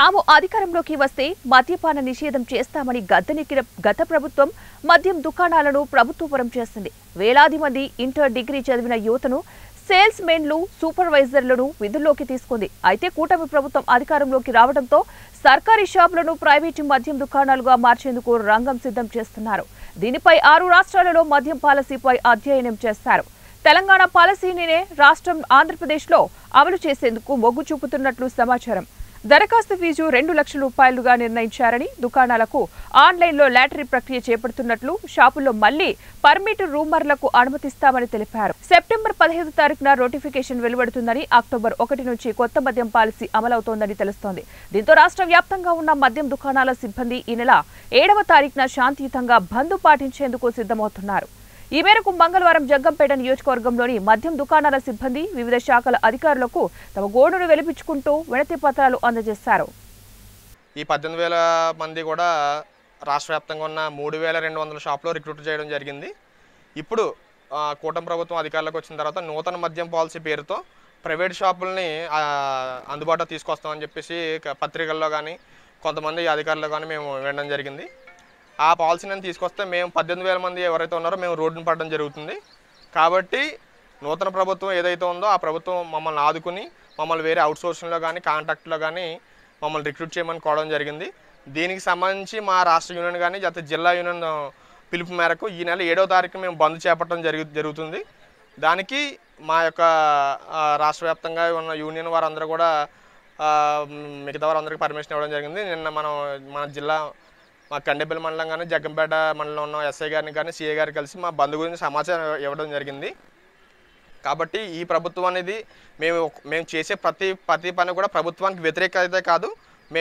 తాము అధికారంలోకి వస్తే మద్యపాన నిషేధం చేస్తామని గద్దెనెక్కిన గత ప్రభుత్వం మద్యం దుకాణాలను ప్రభుత్వపరం చేస్తుంది వేలాది మంది ఇంటర్ డిగ్రీ చదివిన యువతను సేల్స్ మెన్లు సూపర్వైజర్లను విధుల్లోకి తీసుకుంది అయితే కూటమి ప్రభుత్వం అధికారంలోకి రావడంతో సర్కారీ షాపులను ప్రైవేటు మద్యం దుకాణాలుగా మార్చేందుకు రంగం సిద్ధం చేస్తున్నారు దీనిపై ఆరు రాష్ట్రాలలో మద్యం పాలసీపై అధ్యయనం చేస్తారు తెలంగాణ పాలసీనినే రాష్ట్రం ఆంధ్రప్రదేశ్లో అమలు చేసేందుకు మొగ్గు చూపుతున్నట్లు సమాచారం దరఖాస్తు ఫీజు రెండు లక్షల రూపాయలుగా నిర్ణయించారని దుకాణాలకు ఆన్లైన్లో లాటరీ ప్రక్రియ చేపడుతున్నట్లు షాపుల్లో మళ్లీ పర్మిట్ రూమర్లకు అనుమతిస్తామని తెలిపారు సెప్టెంబర్ పదిహేదు తారీఖున నోటిఫికేషన్ వెలువడుతుందని అక్టోబర్ ఒకటి నుంచి కొత్త మద్యం పాలసీ అమలవుతోందని తెలుస్తోంది దీంతో రాష్ట్ర వ్యాప్తంగా ఉన్న మద్యం దుకాణాల సిబ్బంది ఈ నెల ఏడవ తారీఖున శాంతియుతంగా బంద్ పాటించేందుకు సిద్ధమవుతున్నారు ఈ మేరకు మంగళవారం జగ్గంపేట నియోజకవర్గంలోని మద్యం దుకాణాల సిబ్బంది వివిధ శాఖల అధికారులకు తమ గోడును వెలిపించుకుంటూ వినతి పత్రాలు అందజేశారు ఈ పద్దెనిమిది వేల మంది కూడా రాష్ట్ర వ్యాప్తంగా ఉన్న మూడు వేల రెండు వందల షాప్లో రిక్రూట్ చేయడం జరిగింది ఇప్పుడు ఆ, కూటమి ప్రభుత్వం అధికారంలోకి వచ్చిన తర్వాత నూతన మద్యం పాలసీ పేరుతో ప్రైవేట్ షాపుల్ని ఆ, అందుబాటులో తీసుకొస్తామని చెప్పేసి క- పత్రికల్లో కానీ కొంతమంది అధికారులు కానీ మేము వినడం జరిగింది ఆ పాలసీని తీసుకొస్తే మేము పద్దెనిమిది వేల మంది ఎవరైతే ఉన్నారో మేము రోడ్డున పడడం జరుగుతుంది కాబట్టి నూతన ప్రభుత్వం ఏదైతే ఉందో ఆ ప్రభుత్వం మమ్మల్ని ఆదుకుని మమ్మల్ని వేరే అవుట్సోర్సింగ్లో కానీ కాంట్రాక్ట్లో కానీ మమ్మల్ని రిక్రూట్ చేయమని కోవడం జరిగింది దీనికి సంబంధించి మా రాష్ట్ర యూనియన్ కానీ లేకపోతే జిల్లా యూనియన్ పిలుపు మేరకు ఈ నెల ఏడవ తారీఖున మేము బంద్ చేపట్టడం జరుగు జరుగుతుంది దానికి మా యొక్క ఆ, రాష్ట్ర వ్యాప్తంగా ఉన్న యూనియన్ వారందరూ కూడా ఆ, మ్, మిగతా వారందరికీ పర్మిషన్ ఇవ్వడం జరిగింది నిన్న మనం మన జిల్లా మా కండెపల్లి మండలం కానీ జగ్గంపేట మండలం ఉన్న ఎస్ఐ గారిని కానీ సిఐ గారిని కలిసి మా బంధు గురించి సమాచారం ఇవ్వడం జరిగింది కాబట్టి ఈ ప్రభుత్వం అనేది మేము మేము చేసే ప్రతి ప్రతి పని కూడా ప్రభుత్వానికి వ్యతిరేక అయితే కాదు